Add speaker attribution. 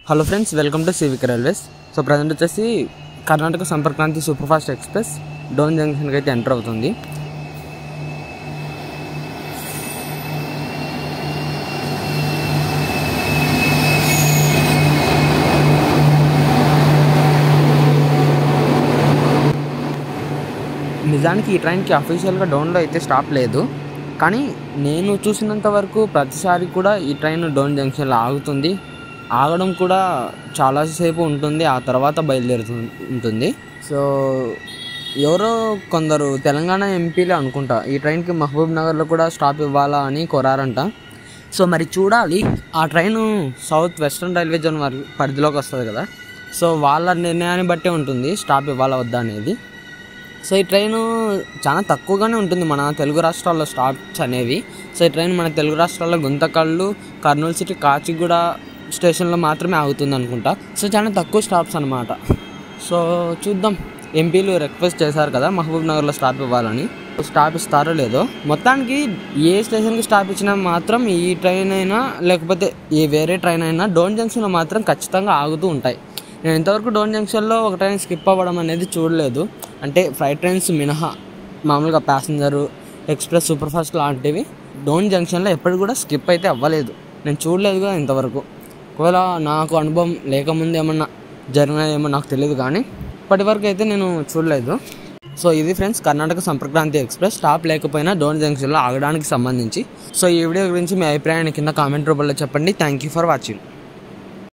Speaker 1: hello friends welcome to civic railways so present వచ్చేసి Karnataka Sampark Kranti super fast express Dhone జంక్షన్కి అయితే enter అవుతుంది నిజానికి ఈ ట్రైన్కి అఫీషియల్గా డోన్లో అయితే స్టాప్ లేదు కానీ నేను చూసినంత వరకు ప్రతిసారి కూడా ఈ ట్రైన్ డోన్ జంక్షన్లో ఆగుతుంది ఆగడం కూడా చాలాసేపు ఉంటుంది ఆ తర్వాత బయలుదేరుతు ఉంటుంది సో ఎవరో కొందరు తెలంగాణ ఎంపీలు అనుకుంటా ఈ ట్రైన్కి మహబూబ్ నగర్లో కూడా స్టాప్ ఇవ్వాలా అని కోరారంట సో మరి చూడాలి ఆ train south western railway zone వారి పరిధిలోకి వస్తుంది కదా సో వాళ్ళ నిర్ణయాన్ని బట్టే ఉంటుంది స్టాప్ ఇవ్వాలా వద్దా అనేది సో ఈ ట్రైన్ చాలా తక్కువగానే ఉంటుంది మన తెలుగు రాష్ట్రాల్లో స్టాప్స్ అనేవి సో ఈ ట్రైన్ మన తెలుగు రాష్ట్రాల్లో గుంతకల్లు కర్నూలు సిటీ కాచిగూడ స్టేషన్లో మాత్రమే ఆగుతుంది అనుకుంటా సో చాలా తక్కువ స్టాప్స్ అనమాట సో చూద్దాం ఎంపీలు రిక్వెస్ట్ చేశారు కదా మహబూబ్ నగర్లో స్టాప్ ఇవ్వాలని స్టాప్ ఇస్తారో లేదో మొత్తానికి ఏ స్టేషన్కి స్టాప్ ఇచ్చినా మాత్రం ఈ ట్రైన్ అయినా లేకపోతే ఏ వేరే ట్రైన్ అయినా డోన్ జంక్షన్లో మాత్రం ఖచ్చితంగా ఆగుతూ ఉంటాయి నేను ఇంతవరకు డోన్ జంక్షన్లో ఒక ట్రైన్ స్కిప్ అవ్వడం అనేది చూడలేదు అంటే ఫ్లైట్ ట్రైన్స్ మినహా మామూలుగా ప్యాసింజరు ఎక్స్ప్రెస్ సూపర్ ఫాస్ట్ లాంటివి డోన్ జంక్షన్లో ఎప్పుడు కూడా స్కిప్ అయితే అవ్వలేదు నేను చూడలేదు కూడా ఇంతవరకు ఒకవేళ నాకు అనుభవం లేకముందు ఏమన్నా జరిగినాయేమో నాకు తెలియదు కానీ ఇప్పటి వరకు అయితే నేను చూడలేదు సో ఇది friends Karnataka Sampark Kranti express stop లేకపోయినా డోన్ జంక్షన్లో ఆగడానికి సంబంధించి సో ఈ వీడియో గురించి మీ అభిప్రాయాన్ని కింద కామెంట్ రూపంలో చెప్పండి థ్యాంక్ యూ ఫర్ వాచింగ్